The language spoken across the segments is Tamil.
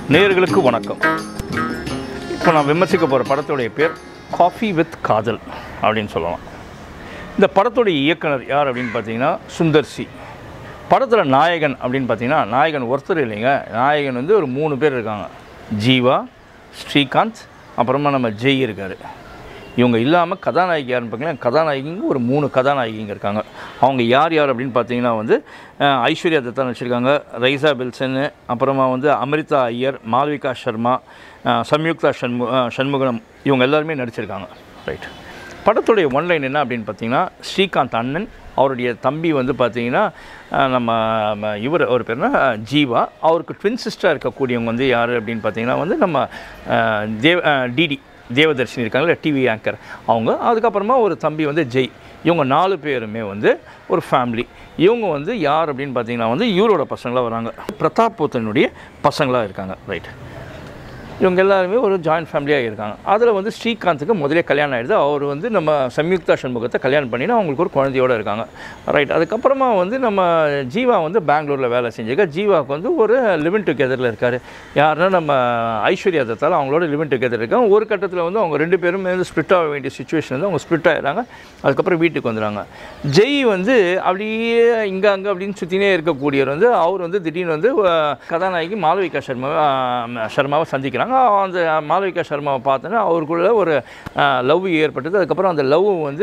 நேயர்களுக்கு வணக்கம் இப்போ நான் விமர்சிக்க போகிற படத்துடைய பேர் காஃபி வித் காதல் அப்படின்னு சொல்லலாம் இந்த படத்துடைய இயக்குனர் யார் அப்படின்னு பார்த்தீங்கன்னா சுந்தர் சி படத்தில் நாயகன் அப்படின்னு பார்த்தீங்கன்னா நாயகன் ஒருத்தர் இல்லைங்க நாயகன் வந்து ஒரு மூணு பேர் இருக்காங்க ஜீவா ஸ்ரீகாந்த் அப்புறமா நம்ம ஜெய் இருக்கார் இவங்க இல்லாமல் கதாநாயகி யாருன்னு பார்த்தீங்கன்னா கதாநாயகிங்க ஒரு மூணு கதாநாயகிங்க இருக்காங்க அவங்க யார் யார் அப்படின்னு பார்த்தீங்கன்னா வந்து அஹ், ஐஸ்வர்யா தத்தா நடிச்சிருக்காங்க ரைசா பில்சன் அப்புறமா வந்து அமிர்தா ஐயர் மால்விகா சர்மா அஹ், சம்யுக்தா சண்மு அஹ், சண்முகம் இவங்க எல்லாருமே நடிச்சிருக்காங்க ரைட் படத்துடைய ஒன்லைன் என்ன அப்படின்னு பார்த்தீங்கன்னா ஸ்ரீகாந்த் அண்ணன் அவருடைய தம்பி வந்து பார்த்தீங்கன்னா அஹ், நம்ம ம- இவர் அவர் பேர்னா ஜீவா அவருக்கு ட்வின் சிஸ்டராக இருக்கக்கூடியவங்க வந்து யார் அப்படின்னு பார்த்தீங்கன்னா வந்து நம்ம அஹ், தேவ் அஹ், டிடி தேவதர்ஷினி இருக்காங்கல்ல டிவி ஆங்கர் அவங்க அதுக்கப்புறமா ஒரு தம்பி வந்து ஜெய் இவங்க நாலு பேருமே வந்து ஒரு ஃபேமிலி இவங்க வந்து யார் அப்படின்னு பார்த்தீங்கன்னா வந்து இவரோட பசங்களாக வராங்க பிரதாப் போத்தனுடைய பசங்களாக இருக்காங்க ரைட் இவங்க எல்லாருமே ஒரு ஜாயின்ட் ஃபேமிலியாக இருக்காங்க அதில் வந்து ஸ்ரீகாந்துக்கு முதலே கல்யாணம் ஆயிடுது அவர் வந்து நம்ம சம்யுக்தா சண்முகத்தை கல்யாணம் பண்ணினா அவங்களுக்கு ஒரு குழந்தையோட இருக்காங்க ரைட் அதுக்கப்புறமா வந்து நம்ம ஜீவா வந்து பெங்களூரில் வேலை செஞ்சிருக்க ஜீவாவுக்கு வந்து ஒரு லிவின் டுகெதரில் இருக்கார் யாருன்னா நம்ம ஐஸ்வர்யா தத்தால் அவங்களோட லிவின் டுகெதர் இருக்காங்க ஒரு கட்டத்தில் வந்து அவங்க ரெண்டு பேரும் வந்து ஸ்ப்ளிட் ஆக வேண்டிய சுச்சுவேஷன் வந்து அவங்க ஸ்ப்ளிட் ஆகிடுறாங்க அதுக்கப்புறம் வீட்டுக்கு வந்துடுறாங்க ஜெய் வந்து அப்படியே இங்கே அங்கே அப்படின்னு சுற்றினே இருக்கக்கூடியவர் வந்து அவர் வந்து திடீர்னு வந்து அஹ், கதாநாயகி மாளவிகா சர்மா அஹ், சர்மாவை சந்திக்கிறாங்க அந்த மாளவிகா சர்மாவை பார்த்தோன்னா அவருக்குள்ள ஒரு லவ் ஏற்பட்டது அதுக்கப்புறம் அந்த லவ் வந்து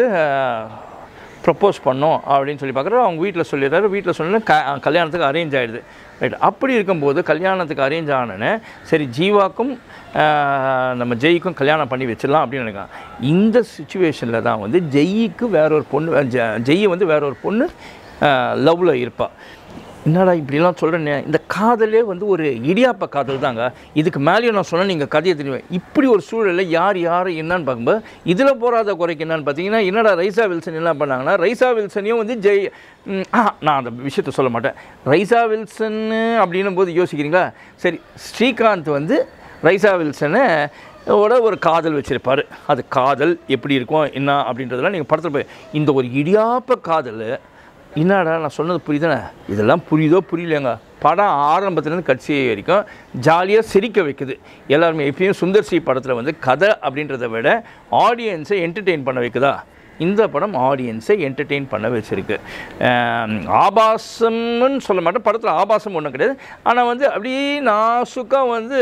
ப்ரப்போஸ் பண்ணோம் அப்படின்னு சொல்லி பார்க்குறாரு அவங்க வீட்டில் சொல்லிடுறாரு வீட்டில் சொன்னா க கல்யாணத்துக்கு அரேஞ்ச் ஆகிடுது ரைட் அப்படி இருக்கும்போது கல்யாணத்துக்கு அரேஞ்ச் ஆனோன்னே சரி ஜீவாக்கும் ஆஹ், நம்ம ஜெய்க்கும் கல்யாணம் பண்ணி வச்சிடலாம் அப்படின்னு நினைக்கிறான் இந்த சுச்சுவேஷனில் தான் வந்து ஜெய்க்கு வேற ஒரு பொண்ணு ஜெ- ஜெய் வந்து வேற ஒரு பொண்ணு லவ்வில் இருப்பாள் என்னடா இப்படிலாம் சொல்கிறேனே இந்த காதலே வந்து ஒரு இடியாப்ப காதல் தாங்க இதுக்கு மேலேயும் நான் சொன்னேன் நீங்கள் கதையை தெரியும் இப்படி ஒரு சூழலில் யார் யார் என்னன்னு பார்க்கும்போது இதில் போகாத குறைக்கு என்னன்னு பார்த்தீங்கன்னா என்னடா ரைசா வில்சன் என்ன பண்ணாங்கன்னா ரைசா வில்சனையும் வந்து ஜெய் ம், ஆ நான் அந்த விஷயத்த சொல்ல மாட்டேன் ரைசா வில்சன் அப்படின்னும் போது யோசிக்கிறீங்களா சரி ஸ்ரீகாந்த் வந்து ரைசா வில்சனை ஓட ஒரு காதல் வச்சுருப்பார் அது காதல் எப்படி இருக்கும் என்ன அப்படின்றதெல்லாம் நீங்கள் படத்தில் போய் இந்த ஒரு இடியாப்ப காதல் என்னடா நான் சொன்னது புரியுதானே இதெல்லாம் புரியுதோ புரியலையாங்க படம் ஆரம்பத்துலேருந்து கட்சி வரைக்கும் ஜாலியாக சிரிக்க வைக்குது எல்லாருமே எப்பயும் சுந்தர் சி படத்தில் வந்து கதை அப்படின்றத விட ஆடியன்ஸை என்டர்டெயின் பண்ண வைக்குதா இந்த படம் ஆடியன்ஸை என்டர்டெயின் பண்ண வச்சுருக்கு ஆபாசம்னு சொல்ல மாட்டேன் படத்தில் ஆபாசம் ஒன்றும் கிடையாது ஆனால் வந்து அப்படியே நாசுக்காக வந்து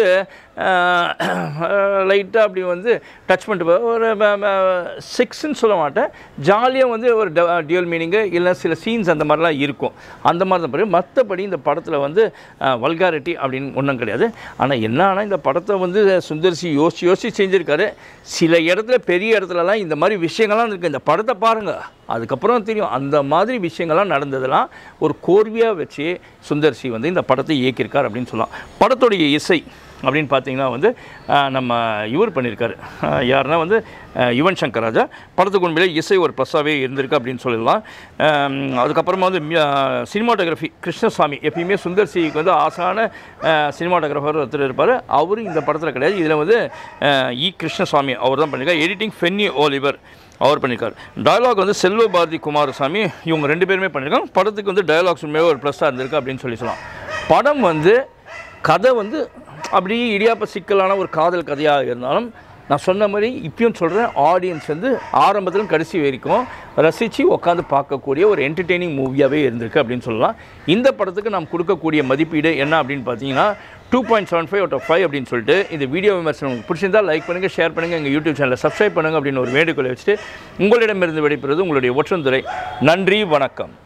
லைட்டாக அப்படி வந்து டச் பண்ணிட்டு போ- ஒரு சிக்ஸ்ன்னு சொல்ல மாட்டேன் ஜாலியாக வந்து ஒரு டியூல் மீனிங்கு இல்லை சில சீன்ஸ் அந்த மாதிரிலாம் இருக்கும் அந்த மாதிரி தான் பிறகு மற்றபடி இந்த படத்தில் வந்து வல்காரிட்டி அப்படின்னு ஒன்றும் கிடையாது ஆனால் என்னன்னா இந்த படத்தை வந்து சுந்தர்சி யோசிச்சு யோசிச்சு செஞ்சுருக்காரு சில இடத்துல பெரிய இடத்துலலாம் இந்த மாதிரி விஷயங்கள்லாம் இருக்குது இந்த படத்தை பாருங்கள் அதுக்கப்புறம் தெரியும் அந்த மாதிரி விஷயங்கள்லாம் நடந்ததெல்லாம் ஒரு கோர்வையாக வச்சு சுந்தர்சி வந்து இந்த படத்தை இயக்கியிருக்கார் அப்படின்னு சொல்லலாம் படத்துடைய இசை அப்படின்னு பார்த்தீங்கன்னா வந்து ஆஹ், நம்ம இவர் பண்ணியிருக்காரு ஆஹ், யாருன்னா வந்து ஆஹ், யுவன் சங்கர் ராஜா படத்துக்கு உண்மையிலே இசை ஒரு ப்ளஸ்ஸாகவே இருந்திருக்கு அப்படின்னு சொல்லலாம் ஆம், அதுக்கப்புறமா வந்து சினிமாட்டோகிராஃபி கிருஷ்ணசாமி எப்பயுமே சுந்தர் சிக்கு வந்து ஆசான சினிமாட்டோகிராஃபர் ஒருத்தர் இருப்பார் அவரும் இந்த படத்தில் கிடையாது இதில் வந்து ஆஹ், இ கிருஷ்ணசாமி அவர் தான் பண்ணியிருக்காரு எடிட்டிங் ஃபென்னி ஓலிவர் அவர் பண்ணியிருக்காரு டயலாக் வந்து செல்வ பாரதி குமாரசாமி இவங்க ரெண்டு பேருமே பண்ணியிருக்காங்க படத்துக்கு வந்து டயலாக்ஸ் உண்மையாக ஒரு ப்ளஸ்ஸாக இருந்திருக்கு அப்படின்னு சொல்லி சொல்லலாம் படம் வந்து கதை வந்து அப்படியே இடியாப்ப சிக்கலான ஒரு காதல் கதையாக இருந்தாலும் நான் சொன்ன மாதிரி இப்பயும் சொல்கிறேன் ஆடியன்ஸ் வந்து ஆரம்பத்திலும் கடைசி வரைக்கும் ரசித்து உட்காந்து பார்க்கக்கூடிய ஒரு என்டர்டெய்னிங் மூவியாகவே இருந்திருக்கு அப்படின்னு சொல்லலாம் இந்த படத்துக்கு நாம் கொடுக்கக்கூடிய மதிப்பீடு என்ன அப்படின்னு பார்த்தீங்கன்னா two point seven five out of five அப்படின்னு சொல்லிட்டு இந்த வீடியோ விமர்சனம் உங்களுக்கு பிடிச்சிருந்தா லைக் பண்ணுங்கள் ஷேர் பண்ணுங்கள் எங்கள் யூடியூப் சேனலை சப்ஸ்கிரைப் பண்ணுங்கள் அப்படின்னு ஒரு வேண்டுகோளை வச்சுட்டு உங்களிடமிருந்து விடைபெறுவது உங்களுடைய ஒற்றந்துரை நன்றி வணக்கம்